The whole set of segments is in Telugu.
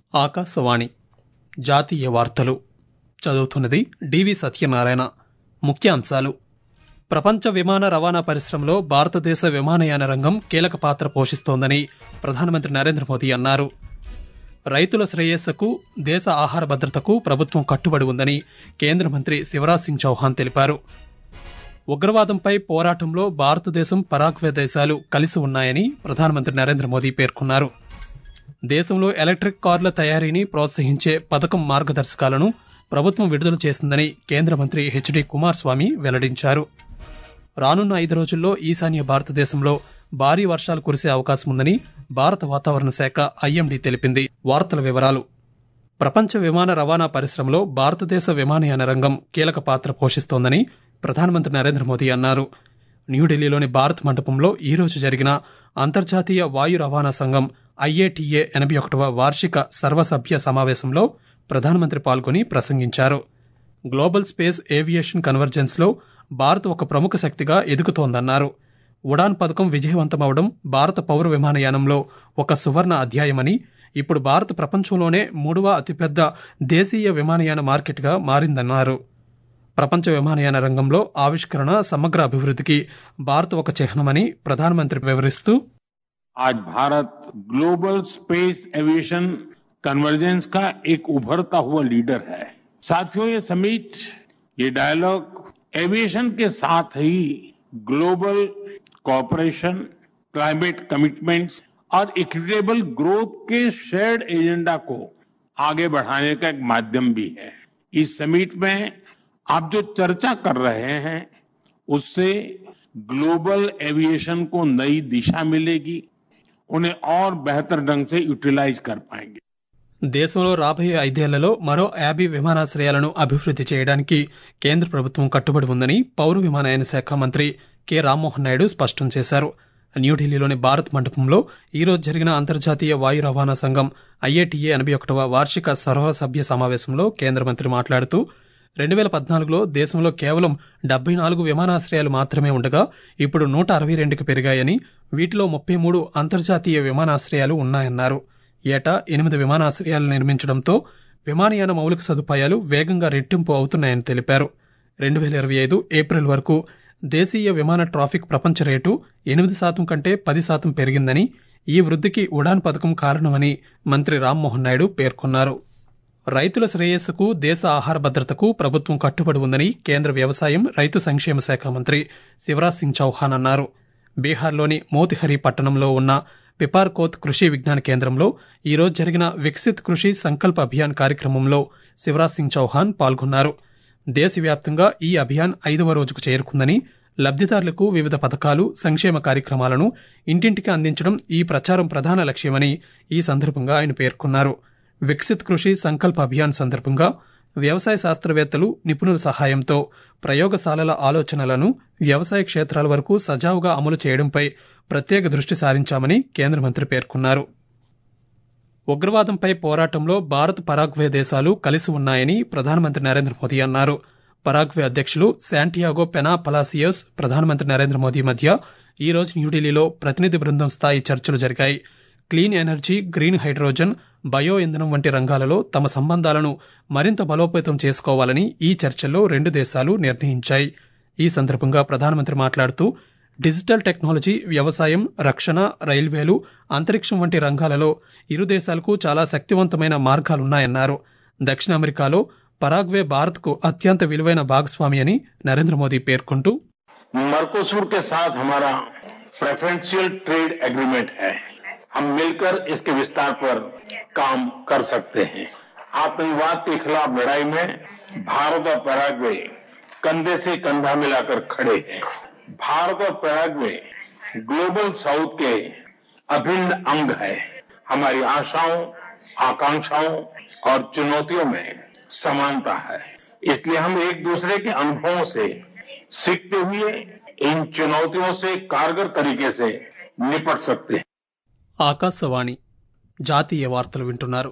ఆకాశవాణి జాతీయ వార్తలు చదువుతున్నది డివి సత్యనారాయణ ముఖ్యాంశాలు ప్రపంచ విమాన రవాణా పరిశ్రమలో భారతదేశ విమానయాన రంగం కీలక పాత్ర పోషిస్తోందని ప్రధానమంత్రి నరేంద్ర మోదీ అన్నారు రైతుల శ్రేయస్సుకు దేశ ఆహార భద్రతకు ప్రభుత్వం కట్టుబడి ఉందని కేంద్ర మంత్రి శివరాజ్ సింగ్ చౌహాన్ తెలిపారు ఉగ్రవాదంపై పోరాటంలో భారతదేశం పరాగ్వే దేశాలు కలిసి ఉన్నాయని ప్రధానమంత్రి నరేంద్ర మోదీ పేర్కొన్నారు దేశంలో ఎలక్ట్రిక్ కార్ల తయారీని ప్రోత్సహించే పథకం మార్గదర్శకాలను ప్రభుత్వం విడుదల చేసిందని కేంద్ర మంత్రి హెచ్డి కుమారస్వామి వెల్లడించారు రానున్న ఐదు రోజుల్లో ఈశాన్య భారతదేశంలో భారీ వర్షాలు కురిసే అవకాశం ఉందని భారత వాతావరణ శాఖ ఐఎండీ తెలిపింది వార్తల వివరాలు ప్రపంచ విమాన రవాణా పరిశ్రమలో భారతదేశ విమానయాన రంగం కీలక పాత్ర పోషిస్తోందని ప్రధానమంత్రి నరేంద్ర మోదీ అన్నారు న్యూఢిల్లీలోని భారత్ మండపంలో ఈ రోజు జరిగిన అంతర్జాతీయ వాయు రవాణా సంఘం ఐఏటీఏ ఎనభై ఒకటవ వార్షిక సర్వసభ్య సమావేశంలో ప్రధానమంత్రి పాల్గొని ప్రసంగించారు గ్లోబల్ స్పేస్ ఏవియేషన్ కన్వర్జెన్స్లో భారత్ ఒక ప్రముఖ శక్తిగా ఎదుగుతోందన్నారు ఉడాన్ పథకం విజయవంతమవడం భారత పౌర విమానయానంలో ఒక సువర్ణ అధ్యాయమని ఇప్పుడు భారత్ ప్రపంచంలోనే మూడవ అతిపెద్ద దేశీయ విమానయాన మార్కెట్గా మారిందన్నారు ప్రపంచ విమానయాన రంగంలో ఆవిష్కరణ సమగ్ర అభివృద్ధికి భారత్ ఒక చిహ్నమని ప్రధానమంత్రి వివరిస్తూ आज Bharat global space aviation convergence का एक उभरता हुआ लीडर है साथियों ये समिट ये डायलॉग एविएशन के साथ ही ग्लोबल कॉपरेशन क्लाइमेट कमिटमेंट्स और इक्विटेबल ग्रोथ के शेयर्ड एजेंडा को आगे बढ़ाने का एक माध्यम भी है इस समिट में आप जो चर्चा कर रहे हैं उससे ग्लोबल एविएशन को नई दिशा मिलेगी उन्हें और बेहतर ढंग से यूटिलाइज कर पाएंगे దేశంలో రాబోయే ఐదేళ్లలో మరో యాభై విమానాశ్రయాలను అభివృద్ది చేయడానికి కేంద్ర ప్రభుత్వం కట్టుబడి ఉందని పౌర విమానయాన శాఖ మంత్రి కె రామ్మోహన్ నాయుడు స్పష్టం చేశారు న్యూఢిల్లీలోని భారత్ మండపంలో ఈ రోజు జరిగిన అంతర్జాతీయ వాయు రవాణా సంఘం ఐఏటీఏ ఎనభై ఒకటవ వార్షిక సర్వసభ్య సమావేశంలో కేంద్ర మంత్రి మాట్లాడుతూ రెండు వేల పద్నాలుగులో దేశంలో కేవలం డెబ్బై నాలుగు విమానాశ్రయాలు మాత్రమే ఉండగా ఇప్పుడు నూట అరవై రెండుకి పెరిగాయని వీటిలో ముప్పై మూడు అంతర్జాతీయ విమానాశ్రయాలు ఉన్నాయన్నారు ఏటా ఎనిమిది విమానాశ్రయాలు నిర్మించడంతో విమానయాన మౌలిక సదుపాయాలు వేగంగా రెట్టింపు అవుతున్నాయని తెలిపారు రెండు వేల ఇరవై ఐదు ఏప్రిల్ వరకు దేశీయ విమాన ట్రాఫిక్ ప్రపంచ రేటు ఎనిమిది శాతం కంటే పది శాతం పెరిగిందని ఈ వృద్ధికి ఉడాన్ పథకం కారణమని మంత్రి రామ్మోహన్ నాయుడు పేర్కొన్నారు రైతుల శ్రేయస్సుకు దేశ ఆహార భద్రతకు ప్రభుత్వం కట్టుబడి ఉందని కేంద్ర వ్యవసాయం రైతు సంక్షేమ శాఖ మంత్రి శివరాజ్ సింగ్ చౌహాన్ అన్నారు బీహార్లోని మోతిహరి పట్టణంలో ఉన్న పిపార్కోత్ కృషి విజ్ఞాన కేంద్రంలో ఈరోజు జరిగిన వికసిత్ కృషి సంకల్ప అభియాన్ కార్యక్రమంలో శివరాజ్ సింగ్ చౌహాన్ పాల్గొన్నారు దేశవ్యాప్తంగా ఈ అభియాన్ ఐదవ రోజుకు చేరుకుందని లబ్దిదారులకు వివిధ పథకాలు సంక్షేమ కార్యక్రమాలను ఇంటింటికి అందించడం ఈ ప్రచారం ప్రధాన లక్ష్యమని ఈ సందర్భంగా ఆయన పేర్కొన్నారు వికసిత్ కృషి సంకల్ప అభియాన్ సందర్భంగా వ్యవసాయ శాస్త్రవేత్తలు నిపుణుల సహాయంతో ప్రయోగశాలల ఆలోచనలను వ్యవసాయ క్షేత్రాల వరకు సజావుగా అమలు చేయడంపై ప్రత్యేక దృష్టి సారించామని కేంద్ర మంత్రి పేర్కొన్నారు ఉగ్రవాదంపై పోరాటంలో భారత్ పరాగ్వే దేశాలు కలిసి ఉన్నాయని ప్రధానమంత్రి నరేంద్ర మోదీ అన్నారు పరాగ్వే అధ్యక్షులు శాంటియాగో పెనా పలాసియోస్ ప్రధానమంత్రి నరేంద్ర మోదీ మధ్య ఈ రోజు న్యూఢిల్లీలో ప్రతినిధి బృందం స్థాయి చర్చలు జరిగాయి clean energy green hydrogen bio ఇంధనం వంటి రంగాలలో తమ సంబంధాలను మరింత బలోపేతం చేసుకోవాలని ఈ చర్చల్లో రెండు దేశాలు నిర్ణయించాయి ఈ సందర్భంగా ప్రధానమంత్రి మాట్లాడుతూ డిజిటల్ టెక్నాలజీ వ్యవసాయం రక్షణ రైల్వేలు అంతరిక్షం వంటి రంగాలలో ఇరు దేశాలకు చాలా శక్తివంతమైన మార్గాలున్నాయన్నారు దక్షిణ అమెరికాలో పరాగ్వే భారత్కు అత్యంత విలువైన భాగస్వామి అని నరేంద్ర మోదీ పేర్కొంటూ मर्कोसूर के साथ हमारा प्रेफरेंशियल ट्रेड एग्रीमेंट है हम मिलकर इसके विस्तार पर काम कर सकते हैं आतंकवाद के खिलाफ लड़ाई में भारत और पैराग्वे कंधे से कंधा मिलाकर खड़े हैं भारत और पैराग्वे ग्लोबल साउथ के अभिन्न अंग है हमारी आशाओं आकांक्षाओं और चुनौतियों में समानता है इसलिए हम एक दूसरे के अनुभवों से सीखते हुए इन चुनौतियों से कारगर तरीके से निपट सकते हैं ఆకాశవాణి జాతీయ వార్తలు వింటున్నారు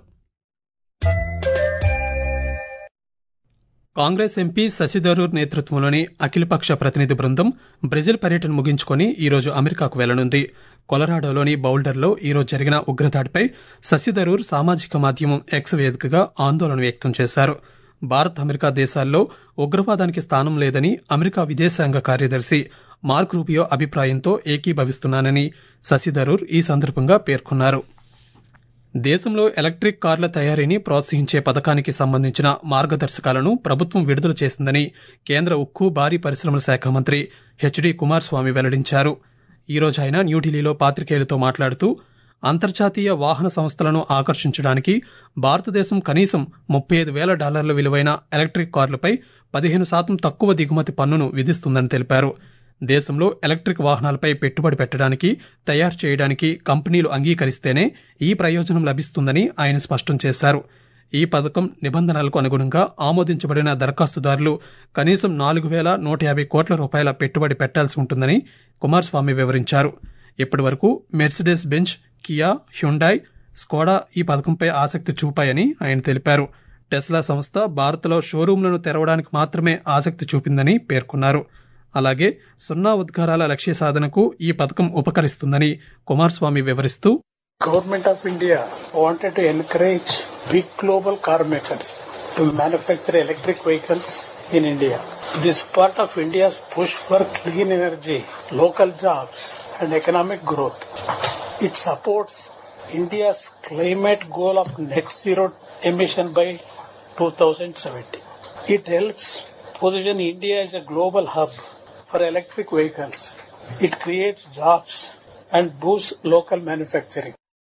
కాంగ్రెస్ ఎంపీ శశిథరూర్ నేతృత్వంలోని అఖిలపక్ష ప్రతినిధి బృందం బ్రెజిల్ పర్యటన ముగించుకొని ఈరోజు అమెరికాకు వెళ్లనుంది కొలరాడోలోని బౌల్డర్లో ఈరోజు జరిగిన ఉగ్రదాడిపై శశిధరూర్ సామాజిక మాధ్యమం ఎక్స్ వేదికగా ఆందోళన వ్యక్తం చేశారు భారత్ అమెరికా దేశాల్లో ఉగ్రవాదానికి స్థానం లేదని అమెరికా విదేశాంగ కార్యదర్శి మార్క్ రూబియో అభిప్రాయంతో ఏకీభవిస్తున్నానని శశిధరూర్ ఈ సందర్భంగా పేర్కొన్నారు దేశంలో ఎలక్ట్రిక్ కార్ల తయారీని ప్రోత్సహించే పథకానికి సంబంధించిన మార్గదర్శకాలను ప్రభుత్వం విడుదల చేసిందని కేంద్ర ఉక్కు భారీ పరిశ్రమల శాఖ మంత్రి హెచ్డి కుమారస్వామి వెల్లడించారు ఈ రోజు ఆయన న్యూఢిల్లీలో పాత్రికేయులతో మాట్లాడుతూ అంతర్జాతీయ వాహన సంస్థలను ఆకర్షించడానికి భారతదేశం కనీసం ముప్పై ఐదు వేల డాలర్ల విలువైన ఎలక్ట్రిక్ కార్లపై పదిహేను శాతం తక్కువ దిగుమతి పన్నును విధిస్తుందని తెలిపారు దేశంలో ఎలక్ట్రిక్ వాహనాలపై పెట్టుబడి పెట్టడానికి తయారు చేయడానికి కంపెనీలు అంగీకరిస్తేనే ఈ ప్రయోజనం లభిస్తుందని ఆయన స్పష్టం చేశారు ఈ పథకం నిబంధనలకు అనుగుణంగా ఆమోదించబడిన దరఖాస్తుదారులు కనీసం నాలుగు వేల నూట యాభై కోట్ల రూపాయల పెట్టుబడి పెట్టాల్సి ఉంటుందని కుమారస్వామి వివరించారు ఇప్పటి వరకు Mercedes Benz Kia Hyundai Skoda ఈ పథకంపై ఆసక్తి చూపాయని ఆయన తెలిపారు టెస్లా సంస్థ భారత్లో షోరూంలను తెరవడానికి మాత్రమే ఆసక్తి చూపిందని పేర్కొన్నారు అలాగే సున్నా ఉద్గారాల లక్ష్య సాధనకు ఈ పథకం ఉపకరిస్తుందని కుమారస్వామి వివరిస్తూ Government of India wanted to encourage big global car makers to manufacture electric vehicles in India. This is part of India's push for clean energy, local jobs and economic growth. It supports India's climate goal of net zero emission by 2070. It helps position India as a global hub for electric vehicles. It creates jobs and boosts local manufacturing.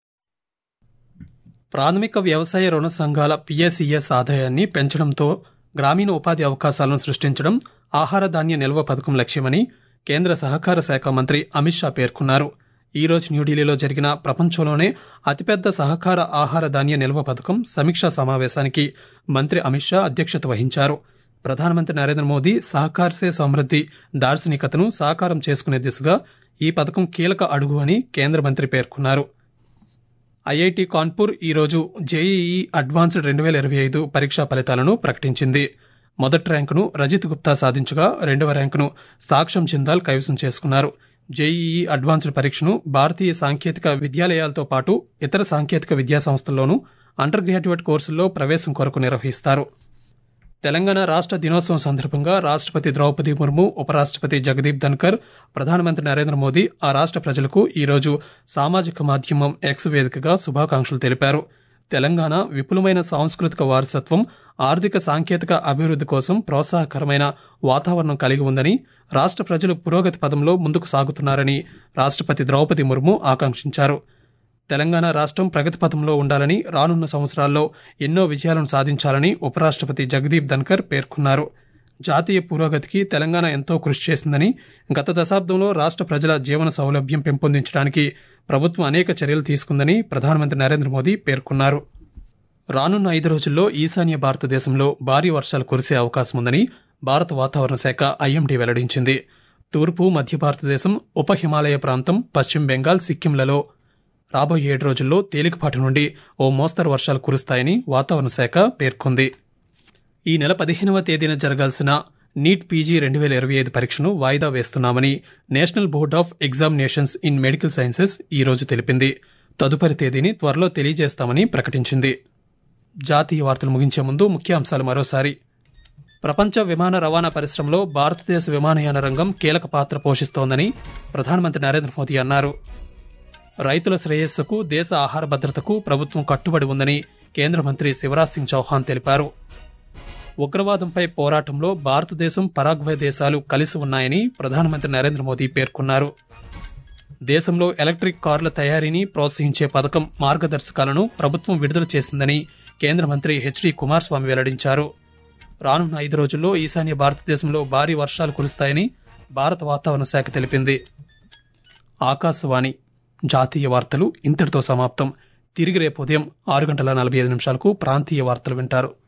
ప్రాథమిక వ్యవసాయ రుణ సంఘాల పిఎస్ఈఎస్ ఆదాయాన్ని పెంచడంతో గ్రామీణ ఉపాధి అవకాశాలను సృష్టించడం ఆహార ధాన్య నిల్వ పథకం లక్ష్యమని కేంద్ర సహకార శాఖ మంత్రి అమిత్ షా పేర్కొన్నారు ఈ రోజు న్యూఢిల్లీలో జరిగిన ప్రపంచంలోనే అతిపెద్ద సహకార ఆహార ధాన్య నిల్వ పథకం సమీక్షా సమావేశానికి మంత్రి అమిత్ షా అధ్యక్షత వహించారు ప్రధానమంత్రి నరేంద్ర మోదీ సహకార్ సే సమృద్ది దార్శనికతను సాకారం చేసుకునే దిశగా ఈ పథకం కీలక అడుగు అని కేంద్ర మంత్రి పేర్కొన్నారు ఐఐటి కాన్పూర్ ఈరోజు జేఈఈ అడ్వాన్స్డ్ రెండు వేల ఇరవై ఐదు పరీక్షా ఫలితాలను ప్రకటించింది మొదటి ర్యాంకును రజిత్ గుప్తా సాధించగా రెండవ ర్యాంకును సాక్ష్యం జిందాల్ కైవసం చేసుకున్నారు జేఈఈ అడ్వాన్స్డ్ పరీక్షను భారతీయ సాంకేతిక విద్యాలయాలతో పాటు ఇతర సాంకేతిక విద్యా సంస్థల్లోనూ అండర్ గ్రాడ్యుయేట్ కోర్సుల్లో ప్రవేశం కొరకు నిర్వహిస్తారు తెలంగాణ రాష్ట్ర దినోత్సవం సందర్భంగా రాష్ట్రపతి ద్రౌపది ముర్ము ఉపరాష్ట్రపతి జగదీప్ ధన్కర్ ప్రధానమంత్రి నరేంద్ర మోదీ ఆ రాష్ట్ర ప్రజలకు ఈరోజు సామాజిక మాధ్యమం ఎక్స్ వేదికగా శుభాకాంక్షలు తెలిపారు తెలంగాణ విపులమైన సాంస్కృతిక వారసత్వం ఆర్థిక సాంకేతిక అభివృద్ధి కోసం ప్రోత్సాహకరమైన వాతావరణం కలిగి ఉందని రాష్ట్ర ప్రజలు పురోగతి పదంలో ముందుకు సాగుతున్నారని రాష్ట్రపతి ద్రౌపది ముర్ము ఆకాంక్షించారు తెలంగాణ రాష్ట్రం ప్రగతి పథంలో ఉండాలని రానున్న సంవత్సరాల్లో ఎన్నో విజయాలను సాధించాలని ఉపరాష్ట్రపతి జగదీప్ ధన్కర్ పేర్కొన్నారు జాతీయ పురోగతికి తెలంగాణ ఎంతో కృషి చేసిందని గత దశాబ్దంలో రాష్ట్ర ప్రజల జీవన సౌలభ్యం పెంపొందించడానికి ప్రభుత్వం అనేక చర్యలు తీసుకుందని ప్రధానమంత్రి నరేంద్ర మోదీ పేర్కొన్నారు రానున్న ఐదు రోజుల్లో ఈశాన్య భారతదేశంలో భారీ వర్షాలు కురిసే అవకాశం ఉందని భారత వాతావరణ శాఖ ఐఎండీ వెల్లడించింది తూర్పు మధ్య భారతదేశం ఉప హిమాలయ ప్రాంతం పశ్చిమ బెంగాల్ సిక్కింలలో రాబోయే ఏడు రోజుల్లో తేలికపాటి నుండి ఓ మోస్తరు వర్షాలు కురుస్తాయని వాతావరణ శాఖ పేర్కొంది ఈ నెల పదిహేనవ తేదీన జరగాల్సిన నీట్ పీజీ రెండు వేల ఇరవై ఐదు పరీక్షను వాయిదా వేస్తున్నామని national board of examinations in medical sciences ఈ రోజు తెలిపింది తదుపరి తేదీని త్వరలో తెలియజేస్తామని ప్రకటించింది జాతీయ వార్తలు ముగించే ముందు ముఖ్యాంశాలు మరోసారి ప్రపంచ విమాన రవాణా పరిశ్రమలో భారతదేశ విమానయాన రంగం కీలక పాత్ర పోషిస్తోందని ప్రధానమంత్రి నరేంద్ర మోదీ అన్నారు రైతుల శ్రేయస్సుకు దేశ ఆహార భద్రతకు ప్రభుత్వం కట్టుబడి ఉందని కేంద్ర మంత్రి శివరాజ్ సింగ్ చౌహాన్ తెలిపారు ఉగ్రవాదంపై పోరాటంలో భారతదేశం పరాగ్వే దేశాలు కలిసి ఉన్నాయని ప్రధానమంత్రి నరేంద్ర మోదీ పేర్కొన్నారు దేశంలో ఎలక్ట్రిక్ కార్ల తయారీని ప్రోత్సహించే పథకం మార్గదర్శకాలను ప్రభుత్వం విడుదల చేసిందని కేంద్ర మంత్రి హెచ్డి కుమారస్వామి వెల్లడించారు రానున్న ఐదు రోజుల్లో ఈశాన్య భారతదేశంలో భారీ వర్షాలు కురుస్తాయని భారత వాతావరణ శాఖ తెలిపింది ఆకాశవాణి జాతీయ వార్తలు ఇంతటితో సమాప్తం తిరిగి రేపు ఉదయం ఆరు గంటల నలభై ఐదు నిమిషాలకు ప్రాంతీయ వార్తలు వింటారు